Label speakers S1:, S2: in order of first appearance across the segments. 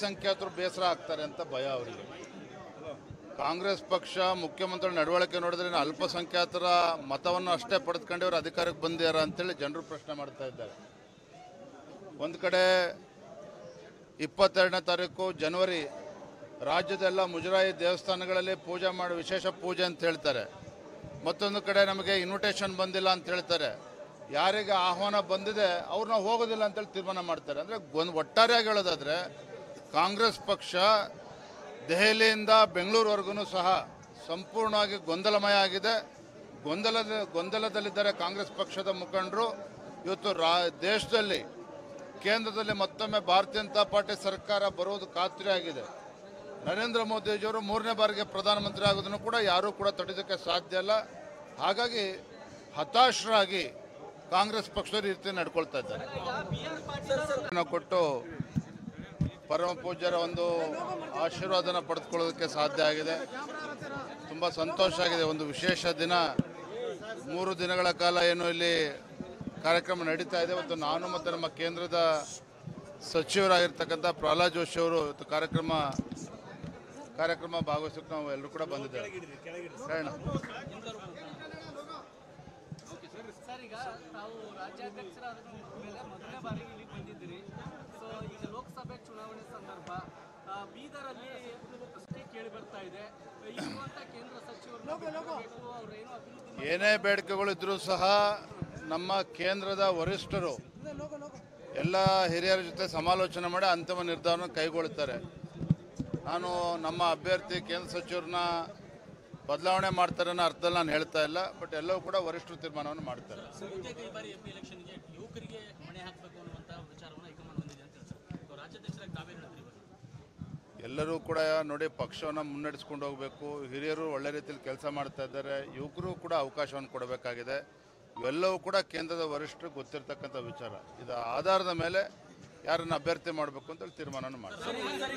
S1: ಅಲ್ಪಸಂಖ್ಯಾತರು ಬೇಸರ ಆಗ್ತಾರೆ ಅಂತ ಭಯ ಅವರಿಗೆ ಕಾಂಗ್ರೆಸ್ ಪಕ್ಷ ಮುಖ್ಯಮಂತ್ರಿ ನಡವಳಿಕೆ ನೋಡಿದ್ರೆ ಇನ್ನು ಅಲ್ಪಸಂಖ್ಯಾತರ ಮತವನ್ನು ಅಷ್ಟೇ ಪಡೆದುಕೊಂಡಿವ್ರು ಅಧಿಕಾರಕ್ಕೆ ಬಂದಿದ್ದಾರೆ ಅಂತೇಳಿ ಜನರು ಪ್ರಶ್ನೆ ಮಾಡ್ತಾ ಇದ್ದಾರೆ ಒಂದು ಕಡೆ ಇಪ್ಪತ್ತೆರಡನೇ ತಾರೀಕು ಜನವರಿ ರಾಜ್ಯದೆಲ್ಲ ಮುಜರಾಯಿ ದೇವಸ್ಥಾನಗಳಲ್ಲಿ ಪೂಜೆ ಮಾಡಿ ವಿಶೇಷ ಪೂಜೆ ಅಂತ ಹೇಳ್ತಾರೆ ಮತ್ತೊಂದು ಕಡೆ ನಮಗೆ ಇನ್ವಿಟೇಷನ್ ಬಂದಿಲ್ಲ ಅಂತ ಹೇಳ್ತಾರೆ ಯಾರಿಗೆ ಆಹ್ವಾನ ಬಂದಿದೆ ಅವ್ರನ್ನ ಹೋಗೋದಿಲ್ಲ ಅಂತೇಳಿ ತೀರ್ಮಾನ ಮಾಡ್ತಾರೆ ಅಂದರೆ ಒಂದು ಒಟ್ಟಾರೆಯಾಗಿ ಹೇಳೋದಾದ್ರೆ ಕಾಂಗ್ರೆಸ್ ಪಕ್ಷ ದೆಹಲಿಯಿಂದ ಬೆಂಗಳೂರುವರೆಗೂ ಸಹ ಸಂಪೂರ್ಣವಾಗಿ ಗೊಂದಲಮಯ ಆಗಿದೆ ಗೊಂದಲದ ಗೊಂದಲದಲ್ಲಿದ್ದಾರೆ ಕಾಂಗ್ರೆಸ್ ಪಕ್ಷದ ಮುಖಂಡರು ಇವತ್ತು ರಾ ದೇಶದಲ್ಲಿ ಕೇಂದ್ರದಲ್ಲಿ ಮತ್ತೊಮ್ಮೆ ಭಾರತೀಯ ಜನತಾ ಪಾರ್ಟಿ ಸರ್ಕಾರ ಬರುವುದು ಖಾತ್ರಿ ಆಗಿದೆ ನರೇಂದ್ರ ಮೋದಿಜಿಯವರು ಮೂರನೇ ಬಾರಿಗೆ ಪ್ರಧಾನಮಂತ್ರಿ ಆಗೋದನ್ನು ಕೂಡ ಯಾರೂ ಕೂಡ ತಡೆಯೋದಕ್ಕೆ ಸಾಧ್ಯ ಇಲ್ಲ ಹಾಗಾಗಿ ಹತಾಶರಾಗಿ ಕಾಂಗ್ರೆಸ್ ಪಕ್ಷದವರು ಈ ರೀತಿ ನಡ್ಕೊಳ್ತಾ ಇದ್ದಾರೆ ನಾವು ಕೊಟ್ಟು ಪರಮ ಪೂಜ್ಯರ ಒಂದು ಆಶೀರ್ವಾದನ ಪಡೆದುಕೊಳ್ಳೋದಕ್ಕೆ ಸಾಧ್ಯ ಆಗಿದೆ ತುಂಬ ಸಂತೋಷ ಆಗಿದೆ ಒಂದು ವಿಶೇಷ ದಿನ ಮೂರು ದಿನಗಳ ಕಾಲ ಏನು ಇಲ್ಲಿ ಕಾರ್ಯಕ್ರಮ ನಡೀತಾ ಇದೆ ಮತ್ತು ನಾನು ಮತ್ತು ನಮ್ಮ ಕೇಂದ್ರದ ಸಚಿವರಾಗಿರ್ತಕ್ಕಂಥ ಪ್ರಹ್ಲಾದ್ ಜೋಶಿ ಅವರು ಇವತ್ತು ಕಾರ್ಯಕ್ರಮ ಕಾರ್ಯಕ್ರಮ ಭಾಗವಹಿಸೋಕೆ ನಾವು ಎಲ್ಲರೂ ಕೂಡ ಬಂದಿದ್ದೇವೆ ಹೇಳೋಣ
S2: ಸರ್ ಈಗ ತಾವು ರಾಜ್ಯಾಧ್ಯಕ್ಷರಾದ ಮೇಲೆ ಮೊದಲನೇ ಬಾರಿಗೆ ಇಲ್ಲಿಗೆ ಬಂದಿದ್ದೀರಿ ಸೊ ಈಗ ಲೋಕಸಭೆ ಚುನಾವಣೆ ಸಂದರ್ಭ ಆ, ಬೀದರಲ್ಲಿ ಅಷ್ಟೇ ಕೇಳಿ ಬರ್ತಾ ಇದೆ ಇರುವಂತ ಕೇಂದ್ರ ಸಚಿವರು ಅವ್ರೇನು ಅಭಿವೃದ್ಧಿ
S1: ಏನೇ ಬೇಡಿಕೆಗಳು ಇದ್ರೂ ಸಹ ನಮ್ಮ ಕೇಂದ್ರದ ವರಿಷ್ಠರು ಎಲ್ಲ ಹಿರಿಯರ ಜೊತೆ ಸಮಾಲೋಚನೆ ಮಾಡಿ ಅಂತಿಮ ನಿರ್ಧಾರವನ್ನು ಕೈಗೊಳ್ಳುತ್ತಾರೆ ನಾನು ನಮ್ಮ ಅಭ್ಯರ್ಥಿ ಕೇಂದ್ರ ಸಚಿವರನ್ನ ಬದಲಾವಣೆ ಮಾಡ್ತಾರೆ ಅನ್ನೋ ಅರ್ಥದಲ್ಲಿ ನಾನು ಹೇಳ್ತಾ ಇಲ್ಲ ಬಟ್ ಎಲ್ಲವೂ ಕೂಡ ವರಿಷ್ಠರು ತೀರ್ಮಾನವನ್ನು ಮಾಡ್ತಾರೆ
S2: ಬಹುತೇಕ ಈ ಬಾರಿ ಎಂ ಪಿ ಎಲೆಕ್ಷನ್ಗೆ ಯುವಕರಿಗೆ ಮಣೆ ಹಾಕಬೇಕು ಅನ್ನುವಂಥ ವಿಚಾರವನ್ನು ಹೈಕಮಾಂಡ್ ಹೊಂದಿದೆ ಅಂತ ಹೇಳ್ತಾರೆ ಸೊ ರಾಜ್ಯಾಧ್ಯಕ್ಷರಾಗಿ ತಾವೇ ಹೇಳ್ತೀರಿ ಇವಾಗ
S1: ಎಲ್ಲರೂ ಕೂಡ ನೋಡಿ ಪಕ್ಷವನ್ನು ಮುನ್ನಡೆಸ್ಕೊಂಡು ಹೋಗಬೇಕು ಹಿರಿಯರು ಒಳ್ಳೆ ರೀತಿಯಲ್ಲಿ ಕೆಲಸ ಮಾಡ್ತಾ ಇದ್ದಾರೆ ಯುವಕರು ಕೂಡ ಅವಕಾಶವನ್ನು ಕೊಡಬೇಕಾಗಿದೆ ಇವೆಲ್ಲವೂ ಕೂಡ ಕೇಂದ್ರದ ವರಿಷ್ಠರು ಗೊತ್ತಿರ್ತಕ್ಕಂಥ ವಿಚಾರ ಇದರ ಆಧಾರದ ಮೇಲೆ ಯಾರನ್ನು ಅಭ್ಯರ್ಥಿ ಮಾಡಬೇಕು ಅಂತೇಳಿ ತೀರ್ಮಾನವನ್ನು ಮಾಡ್ತಾರೆ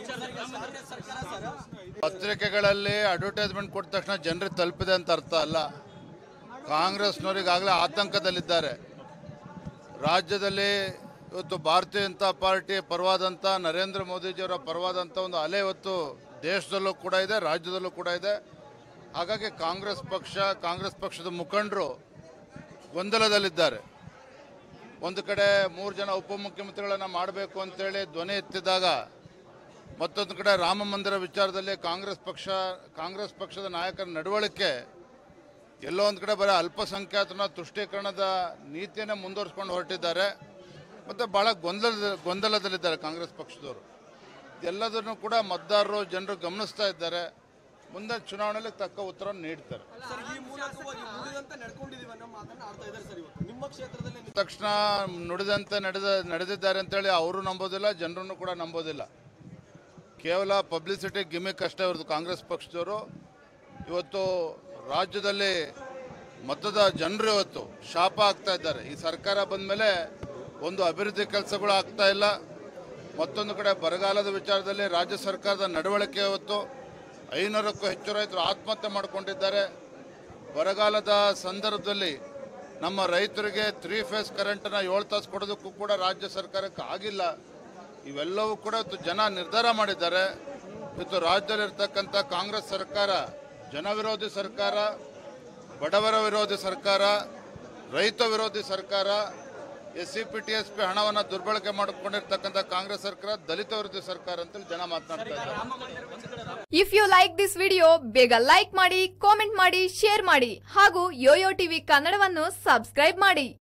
S1: ಪತ್ರಿಕೆಗಳಲ್ಲಿ ಅಡ್ವರ್ಟೈಸ್ಮೆಂಟ್ ಕೊಟ್ಟ ತಕ್ಷಣ ಜನರಿಗೆ ತಲುಪಿದೆ ಅಂತ ಅರ್ಥ ಅಲ್ಲ ಕಾಂಗ್ರೆಸ್ನವರಿಗಾಗಲೇ ಆತಂಕದಲ್ಲಿದ್ದಾರೆ ರಾಜ್ಯದಲ್ಲಿ ಇವತ್ತು ಭಾರತೀಯ ಜನತಾ ಪಾರ್ಟಿ ಪರವಾದಂಥ ನರೇಂದ್ರ ಮೋದಿಜಿಯವರ ಪರವಾದಂಥ ಒಂದು ಅಲೆ ಇವತ್ತು ದೇಶದಲ್ಲೂ ಕೂಡ ಇದೆ ರಾಜ್ಯದಲ್ಲೂ ಕೂಡ ಇದೆ ಹಾಗಾಗಿ ಕಾಂಗ್ರೆಸ್ ಪಕ್ಷ ಕಾಂಗ್ರೆಸ್ ಪಕ್ಷದ ಮುಖಂಡರು ಗೊಂದಲದಲ್ಲಿದ್ದಾರೆ ಒಂದು ಕಡೆ ಮೂರು ಜನ ಉಪಮುಖ್ಯಮಂತ್ರಿಗಳನ್ನು ಮಾಡಬೇಕು ಅಂತೇಳಿ ಧ್ವನಿ ಎತ್ತಿದಾಗ ಮತ್ತೊಂದು ಕಡೆ ರಾಮ ಮಂದಿರ ವಿಚಾರದಲ್ಲಿ ಕಾಂಗ್ರೆಸ್ ಪಕ್ಷ ಕಾಂಗ್ರೆಸ್ ಪಕ್ಷದ ನಾಯಕರ ನಡವಳಿಕೆ ಎಲ್ಲೋ ಒಂದು ಕಡೆ ಬರೀ ಅಲ್ಪಸಂಖ್ಯಾತನ ತುಷ್ಟೀಕರಣದ ನೀತಿಯನ್ನೇ ಮುಂದುವರಿಸ್ಕೊಂಡು ಹೊರಟಿದ್ದಾರೆ ಮತ್ತು ಭಾಳ ಗೊಂದಲದ ಗೊಂದಲದಲ್ಲಿದ್ದಾರೆ ಕಾಂಗ್ರೆಸ್ ಪಕ್ಷದವರು ಎಲ್ಲದನ್ನು ಕೂಡ ಮತದಾರರು ಜನರು ಗಮನಿಸ್ತಾ ಇದ್ದಾರೆ ಮುಂದೆ ಚುನಾವಣೆಯಲ್ಲಿ ತಕ್ಕ ಉತ್ತರ ನೀಡ್ತಾರೆ
S3: ಸರ್ ಈ ಮೂಲಕವಾಗಿ ನುಡಿದಂತೆ ನಡ್ಕೊಂಡಿದೀವಿ ಅನ್ನೋ ಮಾತನ್ನ ಆಡ್ತಾ ಇದ್ದಾರೆ ಸರ್ ಇವತ್ತು ನಿಮ್ಮ ಕ್ಷೇತ್ರದಲ್ಲಿ ನೀವು-
S1: ತಕ್ಷಣ ನುಡಿದಂತೆ ನಡೆದ ನಡೆದಿದ್ದಾರೆ ಅಂತೇಳಿ ಅವರು ನಂಬೋದಿಲ್ಲ ಜನರನ್ನು ಕೂಡ ನಂಬೋದಿಲ್ಲ ಕೇವಲ ಪಬ್ಲಿಸಿಟಿ ಗಿಮಿಕ್ ಅಷ್ಟೇ ಅವ್ರದ್ದು ಕಾಂಗ್ರೆಸ್ ಪಕ್ಷದವರು ಇವತ್ತು ರಾಜ್ಯದಲ್ಲಿ ಮತದ ಜನರು ಇವತ್ತು ಶಾಪ ಆಗ್ತಾ ಇದ್ದಾರೆ ಈ ಸರ್ಕಾರ ಬಂದ ಮೇಲೆ ಒಂದು ಅಭಿವೃದ್ಧಿ ಕೆಲಸಗಳು ಆಗ್ತಾ ಇಲ್ಲ ಮತ್ತೊಂದು ಕಡೆ ಬರಗಾಲದ ವಿಚಾರದಲ್ಲಿ ರಾಜ್ಯ ಸರ್ಕಾರದ ನಡವಳಿಕೆ ಇವತ್ತು ಐನೂರಕ್ಕೂ ಹೆಚ್ಚು ರೈತರು ಆತ್ಮಹತ್ಯೆ ಮಾಡಿಕೊಂಡಿದ್ದಾರೆ ಬರಗಾಲದ ಸಂದರ್ಭದಲ್ಲಿ ನಮ್ಮ ರೈತರಿಗೆ ತ್ರೀ ಫೇಸ್ ಕರೆಂಟನ್ನು ಏಳು ತಾಸು ಕೊಡೋದಕ್ಕೂ ಕೂಡ ರಾಜ್ಯ ಸರ್ಕಾರಕ್ಕೆ ಆಗಿಲ್ಲ ಇವೆಲ್ಲವೂ ಕೂಡ ಇವತ್ತು ಜನ ನಿರ್ಧಾರ ಮಾಡಿದ್ದಾರೆ ಇವತ್ತು ರಾಜ್ಯದಲ್ಲಿರ್ತಕ್ಕಂಥ ಕಾಂಗ್ರೆಸ್ ಸರ್ಕಾರ ಜನ ವಿರೋಧಿ ಸರ್ಕಾರ ಬಡವರ ವಿರೋಧಿ ಸರ್ಕಾರ ರೈತ ವಿರೋಧಿ ಸರ್ಕಾರ S C P T S P ಹಣವನ್ನು ದುರ್ಬಳಕೆ ಮಾಡಿಕೊಂಡಿರ್ತಕ್ಕಂಥ ಕಾಂಗ್ರೆಸ್ ಸರ್ಕಾರ ದಲಿತ ವಿರೋಧಿ ಸರ್ಕಾರ ಅಂತೇಳಿ ಜನ ಮಾತನಾಡ್ತಾ ಇದ್ದಾರೆ
S4: if you like this video ಬೇಗ ಲೈಕ್ ಮಾಡಿ ಕಾಮೆಂಟ್ ಮಾಡಿ ಶೇರ್ ಮಾಡಿ ಹಾಗೂ ಯೋಯೋ ಟಿವಿ ಕನ್ನಡವನ್ನು ಸಬ್ಸ್ಕ್ರೈಬ್ ಮಾಡಿ